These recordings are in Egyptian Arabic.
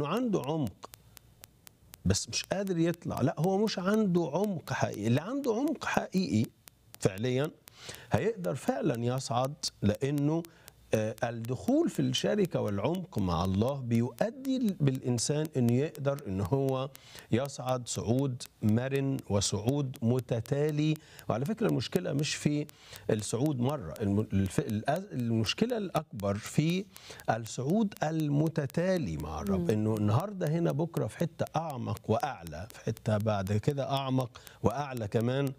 انه عنده عمق بس مش قادر يطلع لا هو مش عنده عمق حقيقي اللي عنده عمق حقيقي فعليا هيقدر فعلا يصعد لانه آه، الدخول في الشركه والعمق مع الله بيؤدي بالانسان انه يقدر ان هو يصعد صعود مرن وصعود متتالي وعلى فكره المشكله مش في الصعود مره الم- الف- الأز- المشكله الاكبر في الصعود المتتالي مع الرب انه النهارده هنا بكره في حته اعمق واعلى في حته بعد كده اعمق واعلى كمان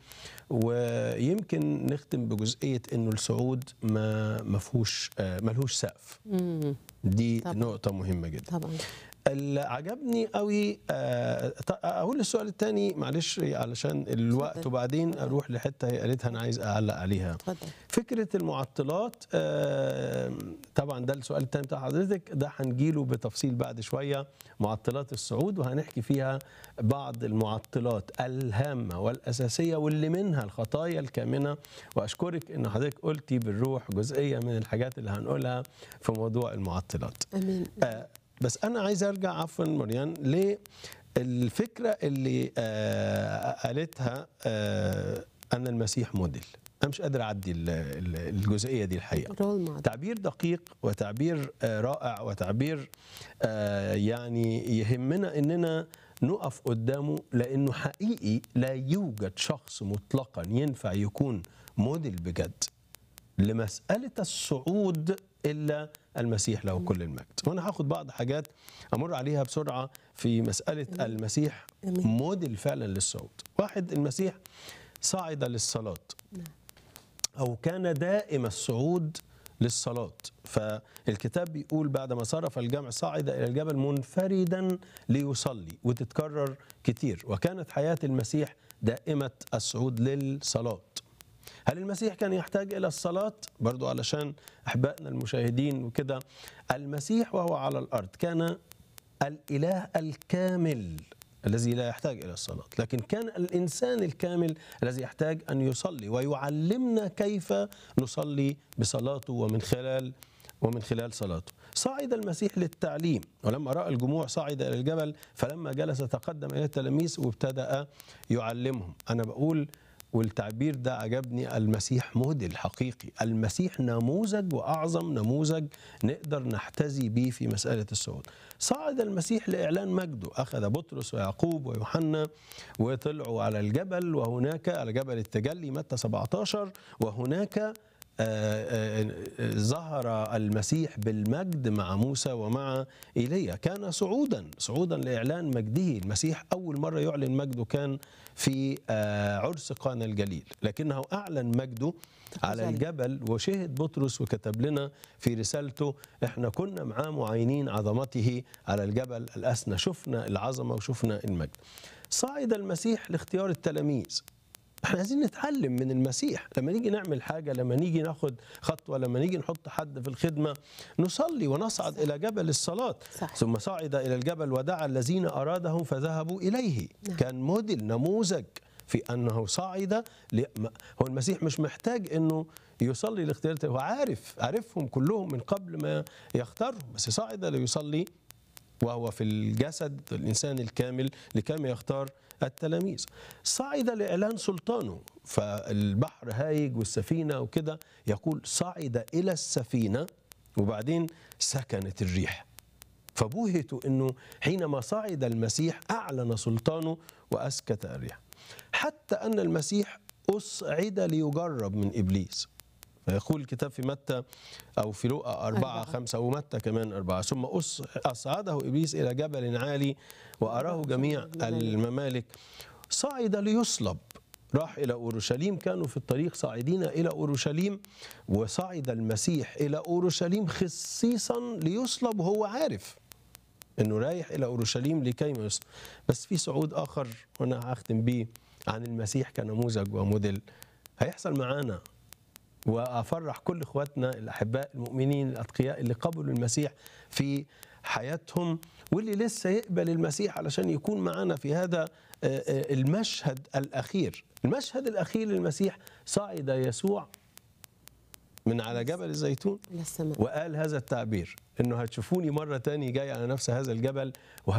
ويمكن نختم بجزئيه انه الصعود ما ما فيهوش آه، ملهوش سقف مم. دي طبعاً. نقطه مهمه جدا طبعا اللي عجبني قوي آه، ط- اقول السؤال الثاني معلش علشان الوقت اتفضل. وبعدين اروح لحته هي قالتها انا عايز اعلق عليها اتفضل فكره المعطلات آه، طبعا ده السؤال الثاني بتاع حضرتك ده هنجيله بتفصيل بعد شويه معطلات الصعود وهنحكي فيها بعض المعطلات الهامه والاساسيه واللي منها الخطايا الكامنه واشكرك ان حضرتك قلتي بالروح جزئيه من الحاجات اللي هنقولها في موضوع المعطلات امين آه، بس انا عايز ارجع عفوا مريان للفكره اللي آه، قالتها آه، ان المسيح موديل انا مش قادر اعدي ال- ال- الجزئيه دي الحقيقه رول موديل تعبير دقيق وتعبير آه، رائع وتعبير آه، يعني يهمنا اننا نقف قدامه لانه حقيقي لا يوجد شخص مطلقا ينفع يكون موديل بجد لمساله الصعود الا المسيح له كل المجد وانا هاخد بعض حاجات امر عليها بسرعه في مساله المسيح أمين. موديل فعلا للصعود واحد المسيح صعد للصلاه أو كان دائم الصعود للصلاة فالكتاب بيقول بعدما صرف الجمع صعد إلى الجبل منفردا ليصلي وتتكرر كتير وكانت حياة المسيح دائمة الصعود للصلاة هل المسيح كان يحتاج إلى الصلاة؟ برضو علشان أحبائنا المشاهدين وكده المسيح وهو على الأرض كان الإله الكامل الذي لا يحتاج إلى الصلاة لكن كان الإنسان الكامل الذي يحتاج أن يصلي ويعلمنا كيف نصلي بصلاته ومن خلال ومن خلال صلاته صعد المسيح للتعليم ولما رأى الجموع صعد إلى الجبل فلما جلس تقدم إلى التلاميذ وابتدأ يعلمهم أنا بقول والتعبير ده عجبني المسيح موديل حقيقي المسيح نموذج وأعظم نموذج نقدر نحتذي به في مسألة الصعود صعد المسيح لإعلان مجده أخذ بطرس ويعقوب ويوحنا وطلعوا على الجبل وهناك على جبل التجلي متى 17 وهناك آه، آه، آه، ظهر المسيح بالمجد مع موسى ومع ايليا كان صعودا صعودا لاعلان مجده المسيح اول مره يعلن مجده كان في آه، عرس قانا الجليل لكنه اعلن مجده على تخيل. الجبل وشهد بطرس وكتب لنا في رسالته احنا كنا معاه معينين عظمته على الجبل الاسنى شفنا العظمه وشفنا المجد صعد المسيح لاختيار التلاميذ احنا عايزين نتعلم من المسيح لما نيجي نعمل حاجة لما نيجي ناخد خطوة لما نيجي نحط حد في الخدمة نصلي ونصعد إلى جبل الصلاة صح. ثم صعد إلى الجبل ودعا الذين أرادهم فذهبوا إليه نعم. كان موديل نموذج في أنه صعد ل... ما- هو المسيح مش محتاج أنه يصلي لاختيار هو عارف عارفهم كلهم من قبل ما يختارهم بس صعد ليصلي وهو في الجسد الإنسان الكامل لكما يختار التلاميذ صعد لإعلان سلطانه فالبحر هايج والسفينة وكده يقول صعد إلى السفينة وبعدين سكنت الريح فبوهتوا انه حينما صعد المسيح اعلن سلطانه واسكت الريح حتى ان المسيح اصعد ليجرب من ابليس فيقول الكتاب في متى او في لوقا أربعة أربعة. خمسة ومتى كمان أربعة ثم أص- أصعده إبليس إلى جبل عالي وأراه جميع الممالك صعد ليصلب راح إلى أورشليم كانوا في الطريق صاعدين إلى أورشليم وصعد المسيح إلى أورشليم خصيصا ليصلب وهو عارف انه رايح الى اورشليم لكي ما يصلب بس في صعود اخر وانا هختم بيه عن المسيح كنموذج وموديل هيحصل معانا وافرح كل اخواتنا الاحباء المؤمنين الاتقياء اللي قبلوا المسيح في حياتهم واللي لسه يقبل المسيح علشان يكون معانا في هذا آه، آه، المشهد الاخير المشهد الاخير للمسيح صعد يسوع من على جبل الزيتون الى السماء وقال هذا التعبير انه هتشوفوني مره تاني جاي على نفس هذا الجبل وه